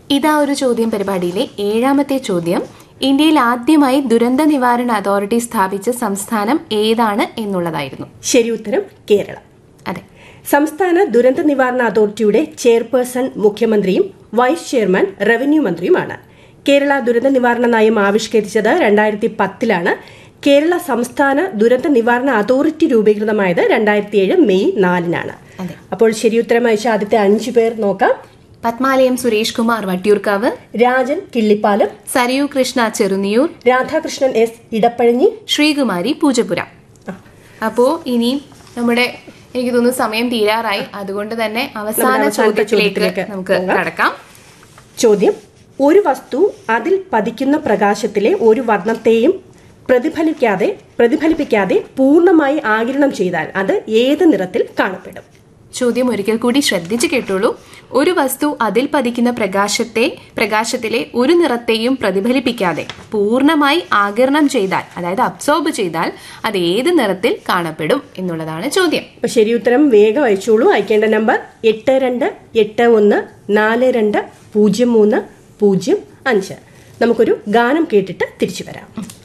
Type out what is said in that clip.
ഇതാ ഒരു ചോദ്യം പരിപാടിയിലെ ഏഴാമത്തെ ചോദ്യം ഇന്ത്യയിൽ ആദ്യമായി ദുരന്ത നിവാരണ അതോറിറ്റി സ്ഥാപിച്ച സംസ്ഥാനം ഏതാണ് എന്നുള്ളതായിരുന്നു ശരി ഉത്തരം കേരളം അതെ സംസ്ഥാന ദുരന്ത നിവാരണ അതോറിറ്റിയുടെ ചെയർപേഴ്സൺ മുഖ്യമന്ത്രിയും വൈസ് ചെയർമാൻ റവന്യൂ മന്ത്രിയുമാണ് കേരള ദുരന്ത നിവാരണ നയം ആവിഷ്കരിച്ചത് രണ്ടായിരത്തി പത്തിലാണ് കേരള സംസ്ഥാന ദുരന്ത നിവാരണ അതോറിറ്റി രൂപീകൃതമായത് രണ്ടായിരത്തി ഏഴ് മെയ് നാലിനാണ് അതെ. അപ്പോൾ ശരിയുത്തരം അയച്ച ആദ്യത്തെ അഞ്ചു പേർ നോക്കാം പത്മാലയം സുരേഷ് കുമാർ വട്ടിയൂർക്കാവ് രാജൻ കിള്ളിപ്പാലം സരയു കൃഷ്ണ ചെറുനിയൂർ രാധാകൃഷ്ണൻ എസ് ഇടപ്പഴഞ്ഞി ശ്രീകുമാരി പൂജപ്പുര അപ്പോ ഇനി നമ്മുടെ എനിക്ക് തോന്നുന്നു സമയം തീരാറായി അതുകൊണ്ട് തന്നെ അവസാന നമ്മുടെ അവസാനത്തെ ചോദ്യത്തിലേക്ക് ചോദ്യത്തിലേക്ക് നമുക്ക് പോകാം. കടക്കാം ചോദ്യം ഒരു വസ്തു അതിൽ പതിക്കുന്ന പ്രകാശത്തിലെ ഒരു വർണ്ണത്തെയും പ്രതിഫലിക്കാതെ പ്രതിഫലിപ്പിക്കാതെ പൂർണ്ണമായി ആകിരണം ചെയ്താൽ അത് ഏത് നിറത്തിൽ കാണപ്പെടും ചോദ്യം ഒരിക്കൽ കൂടി ശ്രദ്ധിച്ചു കേട്ടോളൂ ഒരു വസ്തു അതിൽ പതിക്കുന്ന പ്രകാശത്തെ പ്രകാശത്തിലെ ഒരു നിറത്തെയും പ്രതിഫലിപ്പിക്കാതെ പൂർണ്ണമായി ആകിരണം ചെയ്താൽ അതായത് അബ്സോർബ് ചെയ്താൽ അത് ഏത് നിറത്തിൽ കാണപ്പെടും എന്നുള്ളതാണ് ചോദ്യം അപ്പൊ ശരി ഉത്തരം വേഗം അയച്ചോളൂ അയക്കേണ്ട നമ്പർ എട്ട് രണ്ട് എട്ട് ഒന്ന് നാല് രണ്ട് പൂജ്യം മൂന്ന് പൂജ്യം അഞ്ച് നമുക്കൊരു ഗാനം കേട്ടിട്ട് തിരിച്ചു വരാം